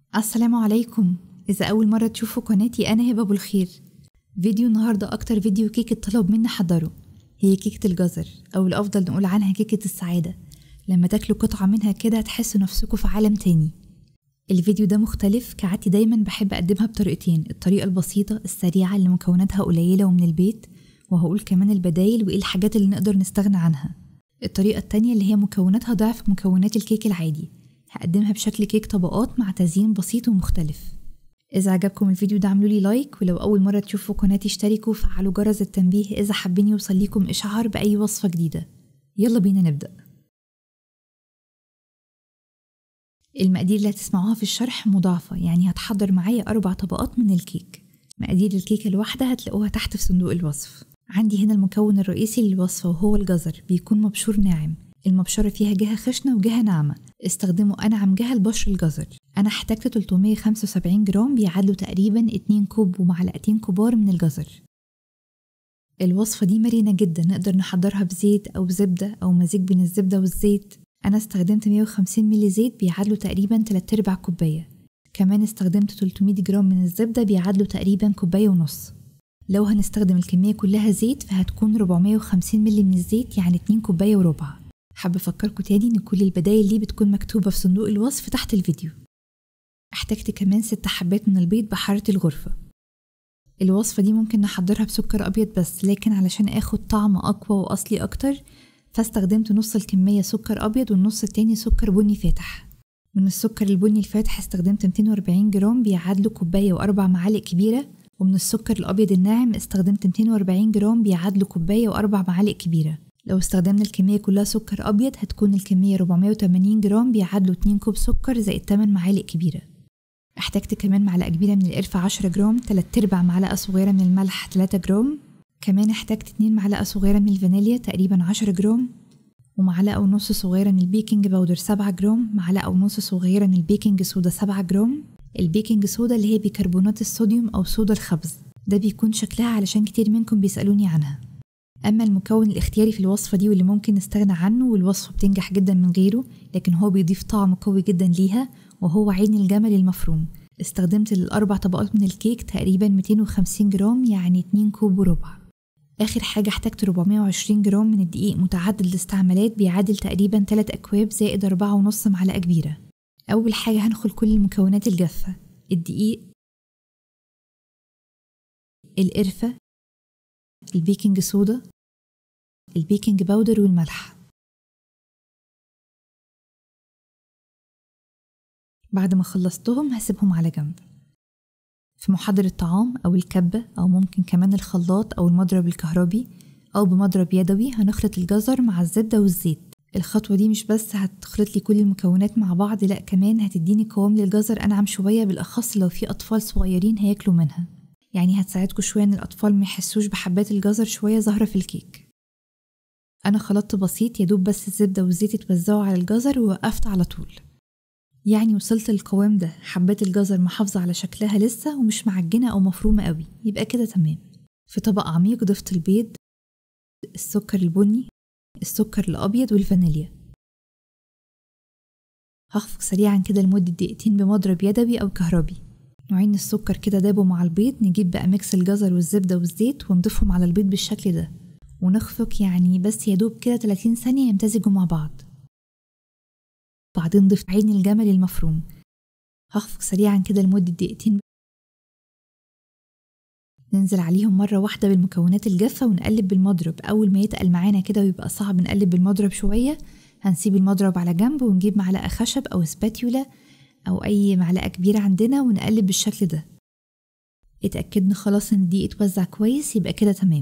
السلام عليكم إذا أول مرة تشوفوا قناتي أنا هبة أبو الخير فيديو النهاردة أكتر فيديو كيكة طلب مني حضره هي كيكة الجزر أو الأفضل نقول عنها كيكة السعادة لما تاكلوا قطعة منها كده هتحسوا نفسكم في عالم تاني الفيديو ده مختلف كعادتي دايما بحب أقدمها بطريقتين الطريقة البسيطة السريعة اللي مكوناتها قليلة ومن البيت وهقول كمان البدايل وإيه الحاجات اللي نقدر نستغنى عنها الطريقة التانية اللي هي مكوناتها ضعف مكونات الكيك العادي هقدمها بشكل كيك طبقات مع تزيين بسيط ومختلف إذا عجبكم الفيديو ده اعملوا لي لايك ولو أول مرة تشوفوا قناتي اشتركوا وفعلوا جرس التنبيه إذا حابين يوصل ليكم إشعار بأي وصفة جديدة يلا بينا نبدأ المقادير اللي هتسمعوها في الشرح مضاعفة يعني هتحضر معايا أربع طبقات من الكيك مقادير الكيكة الواحدة هتلاقوها تحت في صندوق الوصف عندي هنا المكون الرئيسي للوصفة وهو الجزر بيكون مبشور ناعم المبشرة فيها جهة خشنة وجهة ناعمة استخدموا أنعم جهة لبشر الجزر أنا احتجت 375 جرام بيعادلوا تقريبا 2 كوب ومعلقتين كبار من الجزر الوصفة دي مرنة جدا نقدر نحضرها بزيت أو زبدة أو مزيج بين الزبدة والزيت أنا استخدمت 150 ملي زيت بيعادلوا تقريبا 3 أرباع كوباية كمان استخدمت 300 جرام من الزبدة بيعادلوا تقريبا كوباية ونص لو هنستخدم الكمية كلها زيت فهتكون 450 ملي من الزيت يعني 2 كوباية وربع حابة أفكركم تاني إن كل البدايل دي بتكون مكتوبة في صندوق الوصف تحت الفيديو احتجت كمان ست حبات من البيض بحرارة الغرفة الوصفة دي ممكن نحضرها بسكر أبيض بس لكن علشان اخد طعم أقوى وأصلي أكتر فاستخدمت نص الكمية سكر أبيض والنص التاني سكر بني فاتح من السكر البني الفاتح استخدمت 240 جرام بيعادلوا كوباية وأربع معالق كبيرة ومن السكر الأبيض الناعم استخدمت 240 جرام بيعادلوا كوباية وأربع معالق كبيرة لو استخدمنا الكمية كلها سكر أبيض هتكون الكمية 480 جرام بيعادلوا 2 كوب سكر زائد 8 معالق كبيرة احتجت كمان معلقة كبيرة من القرفة 10 جرام 3 أرباع معلقة صغيرة من الملح 3 جرام كمان احتجت 2 معلقة صغيرة من الفانيليا تقريبا 10 جرام ومعلقة ونص صغيرة من البيكنج باودر 7 جرام معلقة ونص صغيرة من البيكنج صودا 7 جرام البيكنج صودا اللي هي بيكربونات الصوديوم أو صودا الخبز ده بيكون شكلها علشان كتير منكم بيسألوني عنها أما المكون الاختياري في الوصفة دي واللي ممكن نستغنى عنه والوصفة بتنجح جدا من غيره لكن هو بيضيف طعم قوي جدا ليها وهو عين الجمل المفروم استخدمت الأربع طبقات من الكيك تقريبا 250 جرام يعني 2 كوب وربع آخر حاجة احتجت 420 جرام من الدقيق متعدد الاستعمالات بيعادل تقريبا 3 أكواب زائد أربعة ونص معلقة كبيرة أول حاجة هنخل كل المكونات الجافة الدقيق القرفة البيكنج صودا البيكنج باودر والملح بعد ما خلصتهم هسيبهم على جنب في محضر الطعام أو الكبة أو ممكن كمان الخلاط أو المضرب الكهربي أو بمضرب يدوي هنخلط الجزر مع الزبدة والزيت الخطوة دي مش بس هتخلط لي كل المكونات مع بعض لأ كمان هتديني قوام للجزر أنعم شوية بالأخص لو في أطفال صغيرين هياكلوا منها يعني هتساعدكم شوية إن الأطفال ما يحسوش بحبات الجزر شوية ظاهرة في الكيك أنا خلطت بسيط يدوب بس الزبدة والزيت اتوزعوا على الجزر ووقفت على طول يعني وصلت للقوام ده حبات الجزر محافظة على شكلها لسه ومش معجنة أو مفرومة قوي يبقى كده تمام في طبق عميق ضفت البيض السكر البني السكر الأبيض والفانيليا هخفق سريعا كده لمدة دقيقتين بمضرب يدوي أو كهربي نوعين السكر كده دابوا مع البيض نجيب بقى ميكس الجزر والزبدة والزيت ونضيفهم على البيض بالشكل ده ونخفق يعني بس يدوب كده 30 ثانية يمتزجوا مع بعض بعدين ضفت عين الجمل المفروم هخفق سريعا كده لمدة دقيقتين ننزل عليهم مرة واحدة بالمكونات الجافة ونقلب بالمضرب أول ما يتقل معانا كده ويبقى صعب نقلب بالمضرب شوية هنسيب المضرب على جنب ونجيب معلقة خشب أو سباتيولا أو أي معلقة كبيرة عندنا ونقلب بالشكل ده اتأكدنا خلاص إن الدقيق اتوزع كويس يبقى كده تمام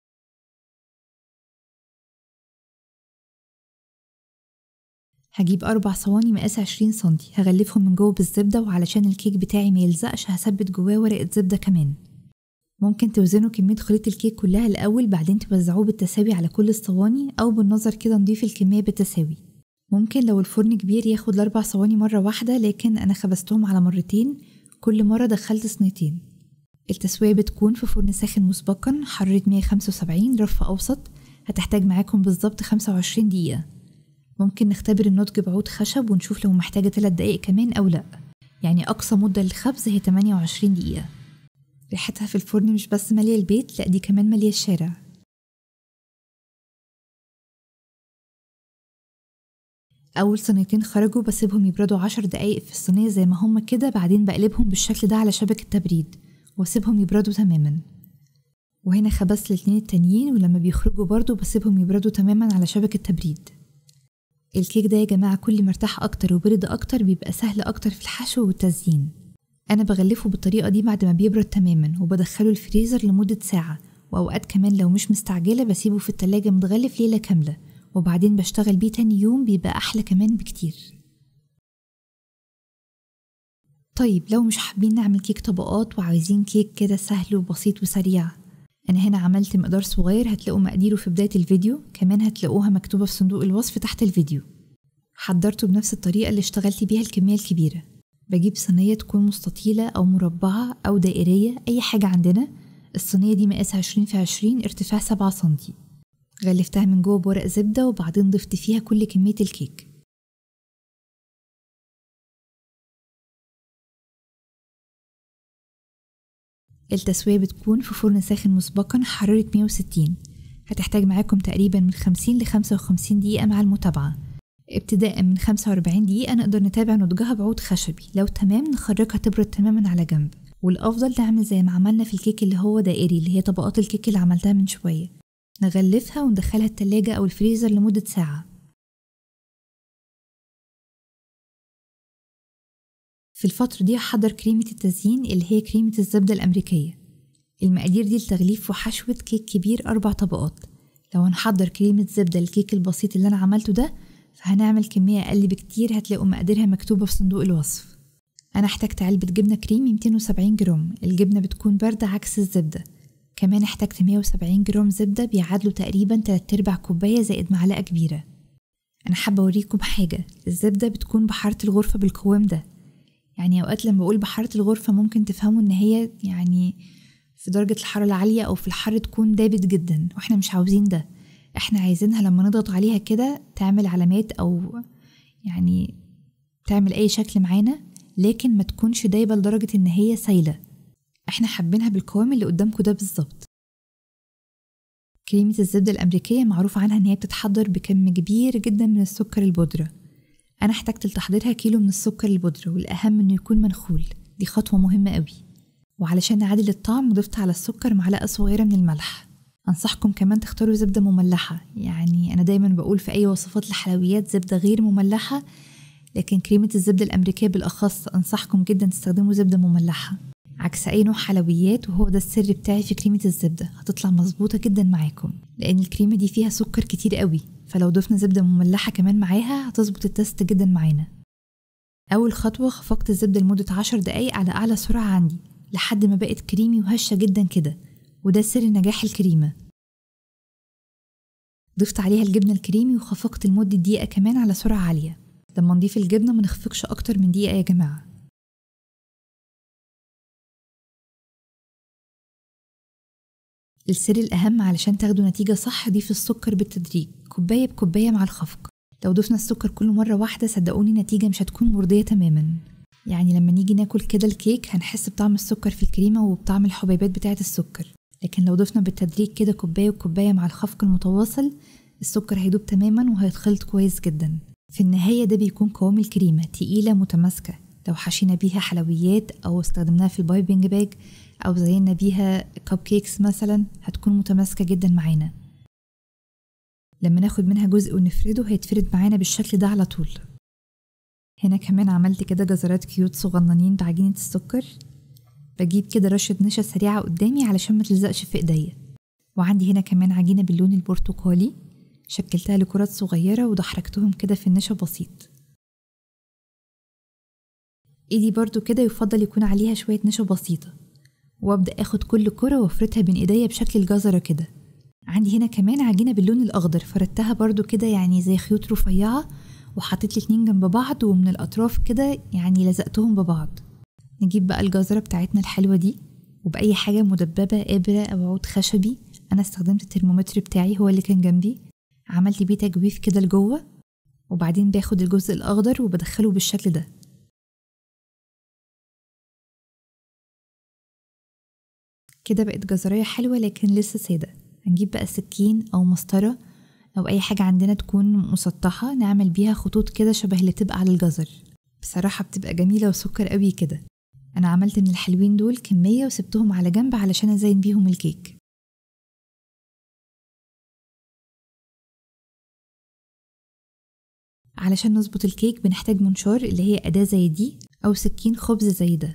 هجيب أربع صواني مقاس عشرين سنتي هغلفهم من جوه بالزبدة وعلشان الكيك بتاعي ما يلزقش هثبت جواه ورقة زبدة كمان ممكن توزنوا كمية خليط الكيك كلها الأول بعدين توزعوه بالتساوي على كل الصواني أو بالنظر كده نضيف الكمية بالتساوي ممكن لو الفرن كبير ياخد الأربع صواني مرة واحدة لكن أنا خبزتهم على مرتين كل مرة دخلت صينيتين التسوية بتكون في فرن ساخن مسبقا حرارة 175 رف أوسط هتحتاج معاكم بالظبط 25 دقيقة ممكن نختبر النضج بعود خشب ونشوف لو محتاجة 3 دقايق كمان أو لأ يعني أقصى مدة للخبز هي 28 دقيقة ريحتها في الفرن مش بس مالية البيت لأ دي كمان مالية الشارع أول صينيتين خرجوا بسيبهم يبردوا عشر دقايق في الصينية زي ما هما كده بعدين بقلبهم بالشكل ده على شبكة تبريد واسيبهم يبردوا تماما وهنا خبزت الاتنين التانيين ولما بيخرجوا برضو بسيبهم يبردوا تماما على شبكة تبريد الكيك ده يا جماعة كل ما ارتاح أكتر وبرد أكتر بيبقى سهل أكتر في الحشو والتزيين أنا بغلفه بالطريقة دي بعد ما بيبرد تماما وبدخله الفريزر لمدة ساعة وأوقات كمان لو مش مستعجلة بسيبه في التلاجة متغلف ليلة كاملة وبعدين بشتغل بيه تاني يوم بيبقى أحلى كمان بكتير طيب لو مش حابين نعمل كيك طبقات وعايزين كيك كده سهل وبسيط وسريع أنا هنا عملت مقدار صغير هتلاقوا مقاديره في بداية الفيديو كمان هتلاقوها مكتوبة في صندوق الوصف تحت الفيديو حضرته بنفس الطريقة اللي اشتغلت بيها الكمية الكبيرة بجيب صينية تكون مستطيلة أو مربعة أو دائرية أي حاجة عندنا الصينية دي مقاسها عشرين في عشرين ارتفاع سبعة سنتي غلفتها من جوه بورق زبدة وبعدين ضفت فيها كل كمية الكيك التسوية بتكون في فرن ساخن مسبقا حرارة 160 هتحتاج معاكم تقريبا من 50 ل 55 دقيقة مع المتابعة ابتداء من 45 دقيقة نقدر نتابع نضجها بعود خشبي لو تمام نخرجها تبرد تماما على جنب والأفضل نعمل زي ما عملنا في الكيك اللي هو دائري اللي هي طبقات الكيك اللي عملتها من شوية نغلفها وندخلها التلاجة أو الفريزر لمدة ساعة في الفترة دي هحضر كريمة التزيين اللي هي كريمة الزبدة الأمريكية المقادير دي لتغليف وحشوة كيك كبير أربع طبقات لو هنحضر كريمة زبدة الكيك البسيط اللي أنا عملته ده فهنعمل كمية أقل بكتير هتلاقوا مقاديرها مكتوبة في صندوق الوصف أنا احتجت علبة جبنة كريمي 270 جرام الجبنة بتكون باردة عكس الزبدة كمان احتجت 170 جرام زبدة بيعادلوا تقريبا تلات أرباع كوباية زائد معلقة كبيرة أنا حابة أوريكم حاجة الزبدة بتكون بحارة الغرفة بالقوام ده يعني أوقات لما بقول بحارة الغرفة ممكن تفهموا إن هي يعني في درجة الحرارة العالية أو في الحر تكون دابت جدا وإحنا مش عاوزين ده إحنا عايزينها لما نضغط عليها كده تعمل علامات أو يعني تعمل أي شكل معانا لكن ما تكونش دايبة لدرجة إن هي سايلة إحنا حابينها بالقوام اللي قدامكم ده بالظبط كريمة الزبدة الأمريكية معروف عنها إن هي بتتحضر بكم كبير جدا من السكر البودرة أنا احتجت لتحضيرها كيلو من السكر البودرة والأهم إنه يكون منخول دي خطوة مهمة قوي وعلشان نعادل الطعم ضفت على السكر معلقة صغيرة من الملح أنصحكم كمان تختاروا زبدة مملحة يعني أنا دايما بقول في أي وصفات الحلويات زبدة غير مملحة لكن كريمة الزبدة الأمريكية بالأخص أنصحكم جدا تستخدموا زبدة مملحة عكس أي نوع حلويات وهو ده السر بتاعي في كريمة الزبدة هتطلع مظبوطة جدا معاكم لأن الكريمة دي فيها سكر كتير قوي فلو ضفنا زبدة مملحة كمان معاها هتظبط التست جدا معانا أول خطوة خفقت الزبدة لمدة عشر دقايق على أعلى سرعة عندي لحد ما بقت كريمي وهشة جدا كده وده سر نجاح الكريمة ضفت عليها الجبنة الكريمي وخفقت لمدة دقيقة كمان على سرعة عالية لما نضيف الجبنة منخفقش أكتر من دقيقة يا جماعة السر الأهم علشان تاخدوا نتيجة صح ضيف السكر بالتدريج كوباية بكوباية مع الخفق لو ضفنا السكر كل مرة واحدة صدقوني النتيجة مش هتكون مرضية تماما يعني لما نيجي ناكل كده الكيك هنحس بطعم السكر في الكريمة وبطعم الحبيبات بتاعة السكر لكن لو ضفنا بالتدريج كده كوباية وكوباية مع الخفق المتواصل السكر هيدوب تماما وهيتخلط كويس جدا في النهاية ده بيكون قوام الكريمة تقيلة متماسكة لو حشينا بيها حلويات أو استخدمناها في البايبنج باج أو زينا بيها كب كيكس مثلا هتكون متماسكة جدا معانا لما ناخد منها جزء ونفرده هيتفرد معانا بالشكل ده على طول هنا كمان عملت كده جزرات كيوت صغننين بعجينة السكر بجيب كده رشة نشا سريعة قدامي علشان ما تلزقش في ايديا وعندي هنا كمان عجينة باللون البرتقالي شكلتها لكرات صغيرة ودحرجتهم كده في النشا بسيط ايدي برضو كده يفضل يكون عليها شوية نشا بسيطة وابدأ اخد كل كرة وافردها بين ايديا بشكل الجزرة كده عندي هنا كمان عجينة باللون الأخضر فردتها برضو كده يعني زي خيوط رفيعة وحطيت الاتنين جنب بعض ومن الأطراف كده يعني لزقتهم ببعض نجيب بقى الجزرة بتاعتنا الحلوة دي وبأي حاجة مدببة إبرة أو عود خشبي أنا استخدمت الترمومتر بتاعي هو اللي كان جنبي عملت بيه تجويف كده لجوه وبعدين باخد الجزء الأخضر وبدخله بالشكل ده كده بقت جزراية حلوة لكن لسه سادة هنجيب بقى سكين أو مسطرة أو أي حاجة عندنا تكون مسطحة نعمل بيها خطوط كده شبه اللي بتبقى على الجزر بصراحة بتبقى جميلة وسكر قوي كده أنا عملت من الحلوين دول كمية وسبتهم على جنب علشان أزين بيهم الكيك علشان نظبط الكيك بنحتاج منشار اللي هي أداة زي دي أو سكين خبز زي ده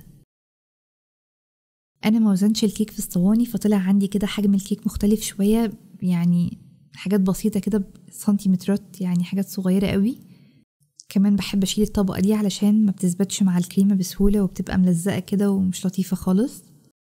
أنا موزنش الكيك في الصواني فطلع عندي كده حجم الكيك مختلف شوية يعني حاجات بسيطة كده بسنتيمترات يعني حاجات صغيرة قوي كمان بحب أشيل الطبقة دي علشان ما بتثبتش مع الكريمة بسهولة وبتبقى ملزقة كده ومش لطيفة خالص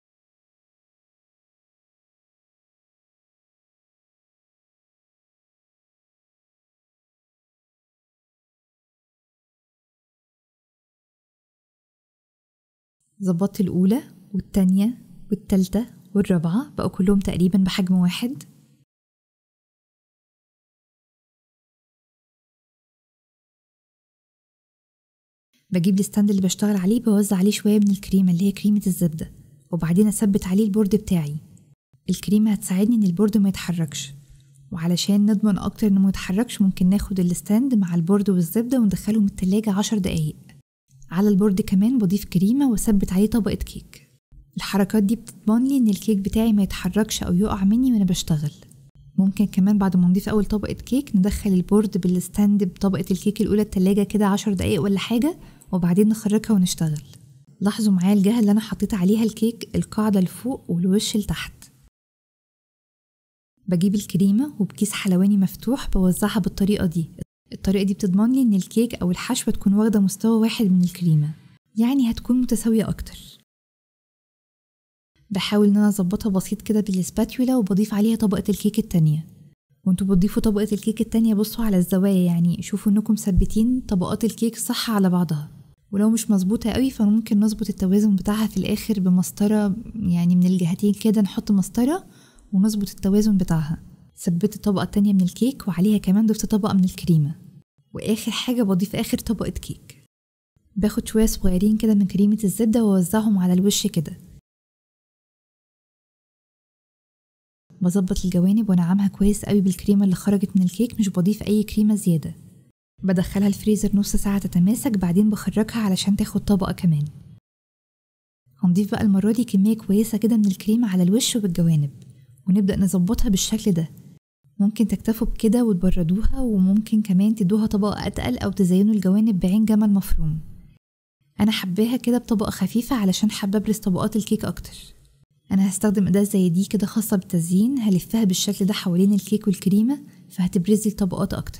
ظبطت الأولى والتانية والتالتة والرابعة بقوا كلهم تقريبا بحجم واحد بجيب الستاند اللي بشتغل عليه بوزع عليه شوية من الكريمة اللي هي كريمة الزبدة وبعدين أثبت عليه البورد بتاعي الكريمة هتساعدني إن البورد ما يتحركش وعلشان نضمن أكتر إنه ما يتحركش ممكن ناخد الستاند مع البورد والزبدة وندخلهم التلاجة عشر دقايق على البورد كمان بضيف كريمة وأثبت عليه طبقة كيك الحركات دي بتضمن لي إن الكيك بتاعي ما يتحركش أو يقع مني وأنا بشتغل ممكن كمان بعد ما نضيف أول طبقة كيك ندخل البورد بالستاند بطبقة الكيك الأولى التلاجة كده عشر دقايق ولا حاجة وبعدين نخرجها ونشتغل لاحظوا معايا الجهة اللي أنا حطيت عليها الكيك القاعدة لفوق والوش لتحت بجيب الكريمة وبكيس حلواني مفتوح بوزعها بالطريقة دي الطريقة دي بتضمن لي إن الكيك أو الحشوة تكون واخدة مستوى واحد من الكريمة يعني هتكون متساوية أكتر بحاول إن أنا أظبطها بسيط كده بالسباتيولا وبضيف عليها طبقة الكيك التانية وانتوا بتضيفوا طبقة الكيك التانية بصوا على الزوايا يعني شوفوا انكم مثبتين طبقات الكيك صح على بعضها ولو مش مظبوطة قوي فممكن نظبط التوازن بتاعها في الآخر بمسطرة يعني من الجهتين كده نحط مسطرة ونظبط التوازن بتاعها ثبت الطبقة التانية من الكيك وعليها كمان ضفت طبقة من الكريمة وآخر حاجة بضيف آخر طبقة كيك باخد شوية صغيرين كده من كريمة الزبدة وأوزعهم على الوش كده بظبط الجوانب وانعمها كويس قوي بالكريمة اللي خرجت من الكيك مش بضيف أي كريمة زيادة بدخلها الفريزر نص ساعة تتماسك بعدين بخرجها علشان تاخد طبقة كمان هنضيف بقى المرة دي كمية كويسة كده من الكريمة على الوش وبالجوانب ونبدأ نظبطها بالشكل ده ممكن تكتفوا بكده وتبردوها وممكن كمان تدوها طبقة أتقل أو تزينوا الجوانب بعين جمل مفروم أنا حباها كده بطبقة خفيفة علشان حابة أبرز طبقات الكيك أكتر أنا هستخدم أداة زي دي كده خاصة بالتزيين هلفها بالشكل ده حوالين الكيك والكريمة فهتبرزلي الطبقات أكتر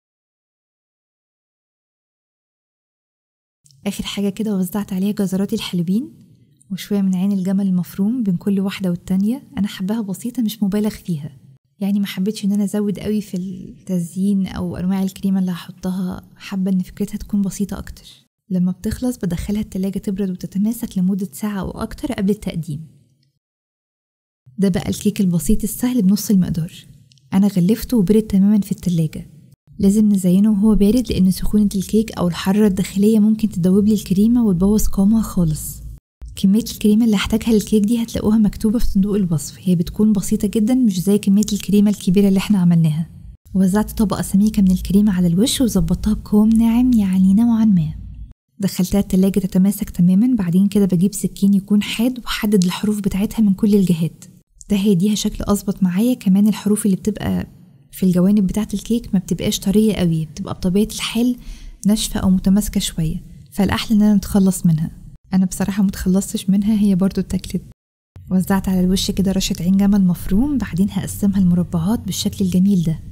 آخر حاجة كده وزعت عليها جزراتي الحلوين وشوية من عين الجمل المفروم بين كل واحدة والتانية أنا حباها بسيطة مش مبالغ فيها يعني ما حبيتش ان انا ازود قوي في التزيين او انواع الكريمه اللي هحطها حابه ان فكرتها تكون بسيطه اكتر لما بتخلص بدخلها التلاجة تبرد وتتماسك لمدة ساعة أو أكتر قبل التقديم ده بقى الكيك البسيط السهل بنص المقدار أنا غلفته وبرد تماما في التلاجة لازم نزينه وهو بارد لأن سخونة الكيك أو الحرارة الداخلية ممكن تدوب لي الكريمة وتبوظ قوامها خالص كمية الكريمة اللي هحتاجها للكيك دي هتلاقوها مكتوبة في صندوق الوصف هي بتكون بسيطة جدا مش زي كمية الكريمة الكبيرة اللي احنا عملناها وزعت طبقة سميكة من الكريمة على الوش وظبطتها بقوام ناعم يعني نوعا ما دخلتها التلاجة تتماسك تماما بعدين كده بجيب سكين يكون حاد وحدد الحروف بتاعتها من كل الجهات ده هيديها شكل أظبط معايا كمان الحروف اللي بتبقى في الجوانب بتاعة الكيك ما بتبقاش طرية قوي بتبقى بطبيعة الحال ناشفة أو متماسكة شوية فالأحلى إن أنا نتخلص منها أنا بصراحة متخلصتش منها هي برضو اتاكلت وزعت على الوش كده رشة عين جمل مفروم بعدين هقسمها المربعات بالشكل الجميل ده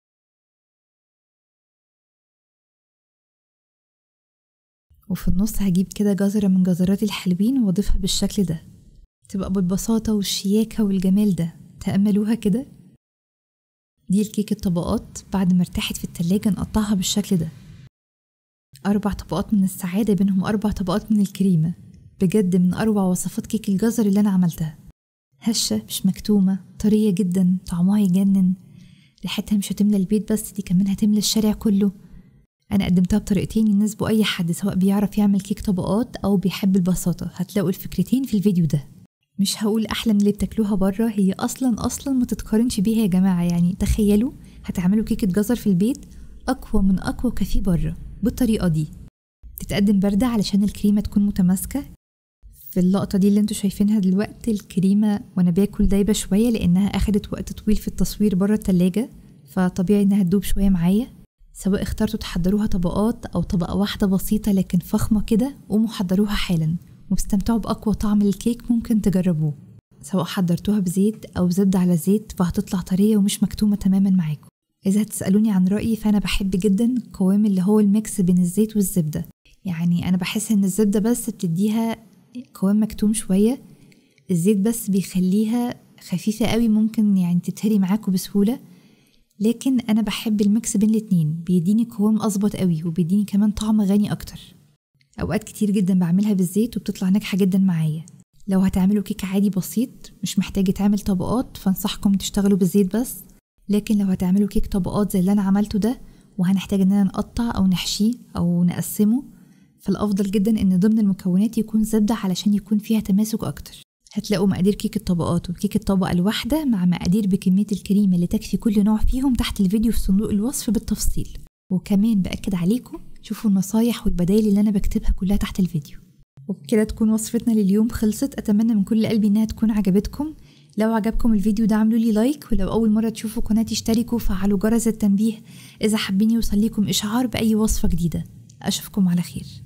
وفي النص هجيب كده جزرة من جزرات الحلوين واضيفها بالشكل ده تبقى بالبساطة والشياكة والجمال ده تأملوها كده دي الكيك الطبقات بعد ما ارتاحت في التلاجة نقطعها بالشكل ده أربع طبقات من السعادة بينهم أربع طبقات من الكريمة بجد من أروع وصفات كيك الجزر اللي أنا عملتها هشة مش مكتومة طرية جدا طعمها يجنن ريحتها مش هتملى البيت بس دي كمان هتملى الشارع كله أنا قدمتها بطريقتين يناسبوا أي حد سواء بيعرف يعمل كيك طبقات أو بيحب البساطة هتلاقوا الفكرتين في الفيديو ده مش هقول احلى من اللي بتاكلوها بره هي اصلا اصلا ما تتقارنش بيها يا جماعه يعني تخيلوا هتعملوا كيكه جزر في البيت اقوى من اقوى كافيه بره بالطريقه دي تتقدم بارده علشان الكريمه تكون متماسكه في اللقطه دي اللي انتوا شايفينها دلوقتي الكريمه وانا باكل دايبه شويه لانها اخدت وقت طويل في التصوير بره التلاجة فطبيعي انها تدوب شويه معايا سواء اخترتوا تحضروها طبقات او طبقه واحده بسيطه لكن فخمه كده قوموا حضروها حالا واستمتعوا باقوى طعم للكيك ممكن تجربوه سواء حضرتوها بزيت او زبده على زيت فهتطلع طريه ومش مكتومه تماما معاكم اذا هتسالوني عن رايي فانا بحب جدا قوام اللي هو الميكس بين الزيت والزبده يعني انا بحس ان الزبده بس بتديها قوام مكتوم شويه الزيت بس بيخليها خفيفه قوي ممكن يعني تتهري معاكم بسهوله لكن انا بحب الميكس بين الاتنين بيديني قوام اظبط قوي وبيديني كمان طعم غني اكتر اوقات كتير جدا بعملها بالزيت وبتطلع ناجحه جدا معايا لو هتعملوا كيك عادي بسيط مش محتاج يتعمل طبقات فانصحكم تشتغلوا بالزيت بس لكن لو هتعملوا كيك طبقات زي اللي انا عملته ده وهنحتاج اننا نقطع او نحشيه او نقسمه فالافضل جدا ان ضمن المكونات يكون زبده علشان يكون فيها تماسك اكتر هتلاقوا مقادير كيك الطبقات وكيك الطبقة الواحدة مع مقادير بكمية الكريمة اللي تكفي كل نوع فيهم تحت الفيديو في صندوق الوصف بالتفصيل وكمان بأكد عليكم شوفوا النصايح والبدائل اللي أنا بكتبها كلها تحت الفيديو وبكده تكون وصفتنا لليوم خلصت أتمنى من كل قلبي إنها تكون عجبتكم لو عجبكم الفيديو ده عملوا لي لايك ولو أول مرة تشوفوا قناتي اشتركوا وفعلوا جرس التنبيه إذا حابين يوصل لكم إشعار بأي وصفة جديدة أشوفكم على خير